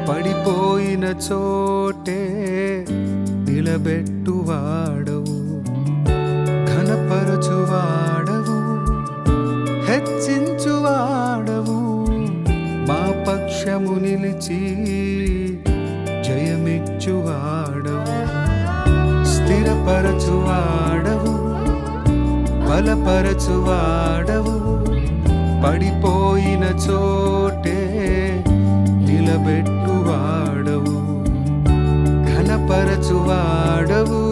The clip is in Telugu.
పడిపోయిన చోటే నిలబెట్టువాడవు ఘనపరచువాడవు హెచ్చించువాడవు మా పక్షము నిలిచి జయమిచ్చువాడవు స్థిరపరచువాడవు బలపరచువాడవు పడిపోయిన చోటే నిలబెట్టువాడవు ఘనపరచువాడవు